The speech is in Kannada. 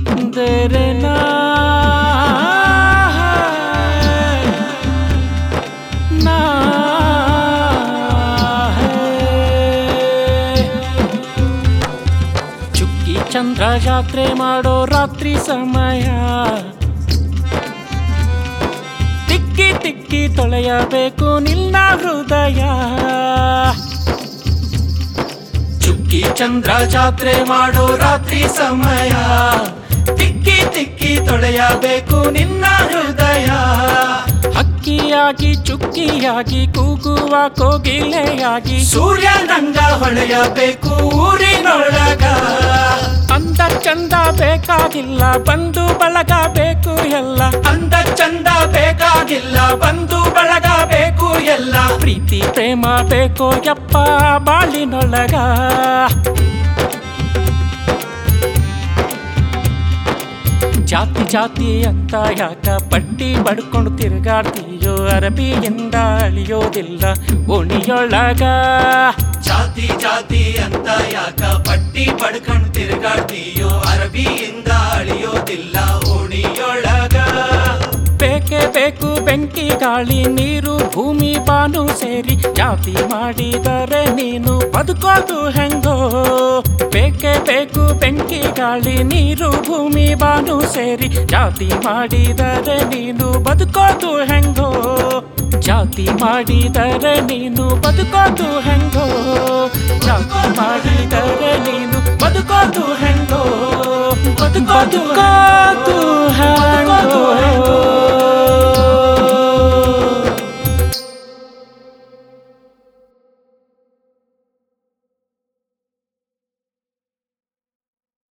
तेरे ना ಚುಕ್ಕಿ ಚಂದ್ರ ಜಾತ್ರೆ ಮಾಡೋ ರಾತ್ರಿ ಸಮಯ ತಿಕ್ಕಿ ತಿಕ್ಕಿ ತೊಳೆಯಬೇಕು ನಿನ್ನ ಹೃದಯ ಚುಕ್ಕಿ ಚಂದ್ರ ಜಾತ್ರೆ ಮಾಡೋ ರಾತ್ರಿ ಸಮಯ ತಿಕ್ಕಿ ತಿಕ್ಕಿ ತೊಳೆಯಬೇಕು ನಿನ್ನ ಹೃದಯ ಹಕ್ಕಿಯಾಗಿ ಚುಕ್ಕಿಯಾಗಿ ಕೂಗುವ ಕೋಗಿಲೆಯಾಗಿ ಸೂರ್ಯ ನಂಗ ಹೊಳೆಯಬೇಕು ಊರಿನೊಳಗ ಅಂದ ಚಂದ ಬೇಕಾಗಿಲ್ಲ ಬಂದು ಬಳಗ ಬೇಕು ಎಲ್ಲ ಅಂದ ಚಂದ ಬೇಕಾಗಿಲ್ಲ ಬಂದು ಬಳಗ ಬೇಕು ಎಲ್ಲ ಪ್ರೀತಿ ಪ್ರೇಮ ಬೇಕೋ ಯಪ್ಪ ಬಾಳಿನೊಳಗ ಜಾತಿ ಜಾತಿ ಅಂತ ಯಾಕ ಪಟ್ಟಿ ಬಡ್ಕೊಂಡು ತಿರುಗಾಡ್ತೀಯೋ ಅರಬಿಯಿಂದ ಅಳಿಯೋದಿಲ್ಲ ಓಣಿಯೊಳಗ ಜಾತಿ ಜಾತಿ ಅಂತ ಯಾಕ ಪಟ್ಟಿ ಪಡ್ಕೊಂಡ್ ತಿರುಗಾಡ್ತೀಯೋ ಅರಬಿಯಿಂದ ಅಳಿಯೋದಿಲ್ಲ ಓಣಿಯೊಳಗ ಬೇಕೇ ಬೇಕು ಬೆಂಕಿ ಗಾಳಿ ನೀರು ಭೂಮಿ ಬಾನು ಸೇರಿ ಜಾತಿ ಮಾಡಿದರೆ ನೀನು ಬದುಕೋದು ಹೆಂಗೋ ಬೇಕೇ ಬೇಕು ಬೆಂಕಿ ಗಾಳಿ ನೀರು ಭೂಮಿ ಬಾನು ಸೇರಿ ಜಾತಿ ಮಾಡಿದರೆ ನೀನು ಬದುಕೋದು ಹೆಂಗೋ ಜಾತಿ ಮಾಡಿದರೆ ನೀನು ಬದುಕೋದು ಹೆಂಗೋ ಜಾತಿ ಮಾಡಿದರೆ ನೀನು ಬದುಕೋದು ಹೆಂಗೋ ಬದುಕೋದು ಹೆಂಗೋ